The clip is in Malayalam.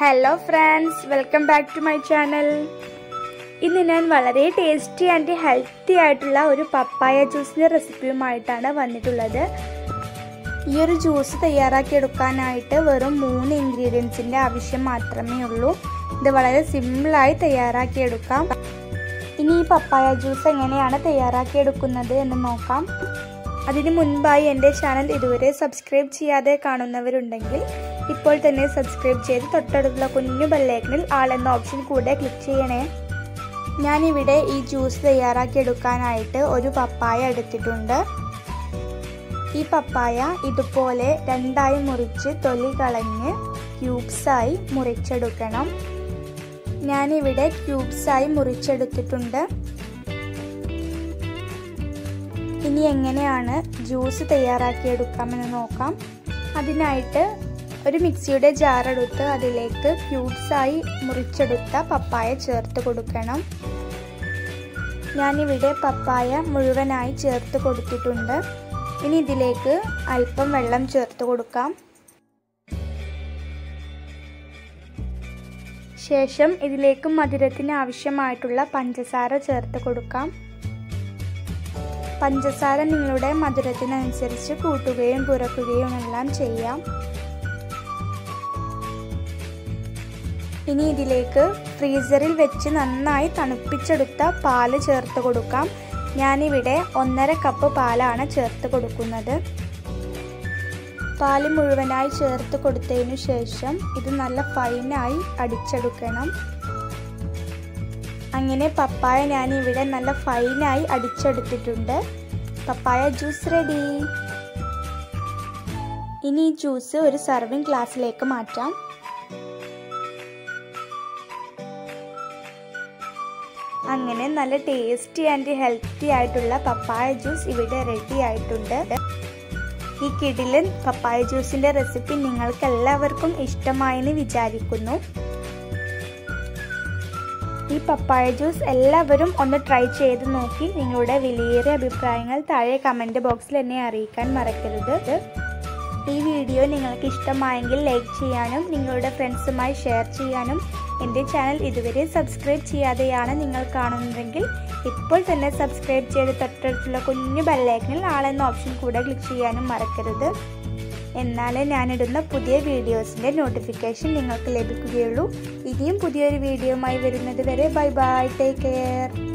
hello friends welcome back to my channel ഇന്ന് ഞാൻ വളരെ ടേസ്റ്റി ആൻഡ് ഹെൽത്തി ആയിട്ടുള്ള ഒരു പപ്പായ ജ്യൂസിൻ്റെ റെസിപ്പിയുമായിട്ടാണ് വന്നിട്ടുള്ളത് ഈ ഒരു ജ്യൂസ് തയ്യാറാക്കി എടുക്കാനായിട്ട് വെറും മൂന്ന് ഇൻഗ്രീഡിയൻസിൻ്റെ ആവശ്യം മാത്രമേ ഉള്ളൂ ഇത് വളരെ സിമ്പിളായി തയ്യാറാക്കി എടുക്കാം ഇനി ഈ പപ്പായ ജ്യൂസ് എങ്ങനെയാണ് തയ്യാറാക്കി എടുക്കുന്നത് എന്ന് നോക്കാം അതിനു മുൻപായി എൻ്റെ ചാനൽ ഇതുവരെ സബ്സ്ക്രൈബ് ചെയ്യാതെ കാണുന്നവരുണ്ടെങ്കിൽ ഇപ്പോൾ തന്നെ സബ്സ്ക്രൈബ് ചെയ്ത് തൊട്ടടുത്തുള്ള കുഞ്ഞു ബെല്ലൈക്കണിൽ ആൾ എന്ന ഓപ്ഷൻ കൂടെ ക്ലിക്ക് ചെയ്യണേ ഞാനിവിടെ ഈ ജ്യൂസ് തയ്യാറാക്കി എടുക്കാനായിട്ട് ഒരു പപ്പായ എടുത്തിട്ടുണ്ട് ഈ പപ്പായ ഇതുപോലെ രണ്ടായി മുറിച്ച് തൊലി കളഞ്ഞ് ക്യൂബ്സായി മുറിച്ചെടുക്കണം ഞാനിവിടെ ക്യൂബ്സായി മുറിച്ചെടുത്തിട്ടുണ്ട് ഇനി എങ്ങനെയാണ് ജ്യൂസ് തയ്യാറാക്കിയെടുക്കാമെന്ന് നോക്കാം അതിനായിട്ട് ഒരു മിക്സിയുടെ ജാർ എടുത്ത് അതിലേക്ക് ക്യൂബ്സായി മുറിച്ചെടുത്ത പപ്പായ ചേർത്ത് കൊടുക്കണം ഞാനിവിടെ പപ്പായ മുഴുവനായി ചേർത്ത് കൊടുത്തിട്ടുണ്ട് ഇനി ഇതിലേക്ക് അല്പം വെള്ളം ചേർത്ത് കൊടുക്കാം ശേഷം ഇതിലേക്ക് മധുരത്തിന് ആവശ്യമായിട്ടുള്ള പഞ്ചസാര ചേർത്ത് കൊടുക്കാം പഞ്ചസാര നിങ്ങളുടെ മധുരത്തിനനുസരിച്ച് കൂട്ടുകയും കുറയ്ക്കുകയും എല്ലാം ചെയ്യാം ഇനി ഇതിലേക്ക് ഫ്രീസറിൽ വെച്ച് നന്നായി തണുപ്പിച്ചെടുത്ത പാല് ചേർത്ത് കൊടുക്കാം ഞാനിവിടെ ഒന്നര കപ്പ് പാലാണ് ചേർത്ത് കൊടുക്കുന്നത് പാല് മുഴുവനായി ചേർത്ത് കൊടുത്തതിനു ശേഷം ഇത് നല്ല ഫൈനായി അടിച്ചെടുക്കണം അങ്ങനെ പപ്പായ ഞാൻ ഇവിടെ നല്ല ഫൈനായി അടിച്ചെടുത്തിട്ടുണ്ട് പപ്പായ ജ്യൂസ് റെഡി ഇനി ഈ ജ്യൂസ് ഒരു സർവിങ് ഗ്ലാസ്സിലേക്ക് മാറ്റാം അങ്ങനെ നല്ല ടേസ്റ്റി ആൻഡ് ഹെൽത്തി ആയിട്ടുള്ള പപ്പായ ജ്യൂസ് ഇവിടെ റെഡി ആയിട്ടുണ്ട് ഈ കിടിലൻ പപ്പായ ജ്യൂസിന്റെ റെസിപ്പി നിങ്ങൾക്ക് എല്ലാവർക്കും ഇഷ്ടമായെന്ന് വിചാരിക്കുന്നു ഈ പപ്പായ ജ്യൂസ് എല്ലാവരും ഒന്ന് ട്രൈ ചെയ്ത് നോക്കി നിങ്ങളുടെ വിലയേറിയ അഭിപ്രായങ്ങൾ താഴെ കമൻറ്റ് ബോക്സിൽ എന്നെ അറിയിക്കാൻ മറക്കരുത് ഈ വീഡിയോ നിങ്ങൾക്ക് ഇഷ്ടമായെങ്കിൽ ലൈക്ക് ചെയ്യാനും നിങ്ങളുടെ ഫ്രണ്ട്സുമായി ഷെയർ ചെയ്യാനും എൻ്റെ ചാനൽ ഇതുവരെ സബ്സ്ക്രൈബ് ചെയ്യാതെയാണ് നിങ്ങൾ കാണുന്നതെങ്കിൽ ഇപ്പോൾ തന്നെ സബ്സ്ക്രൈബ് ചെയ്ത് തൊട്ടടുത്തുള്ള കുഞ്ഞു ബെല്ലൈക്കനിൽ ആളെന്ന ഓപ്ഷൻ കൂടെ ക്ലിക്ക് ചെയ്യാനും മറക്കരുത് എന്നാലേ ഞാനിടുന്ന പുതിയ വീഡിയോസിൻ്റെ നോട്ടിഫിക്കേഷൻ നിങ്ങൾക്ക് ലഭിക്കുകയുള്ളൂ ഇനിയും പുതിയൊരു വീഡിയോയുമായി വരുന്നത് വരെ ബൈ ബൈ ടേക്ക് കെയർ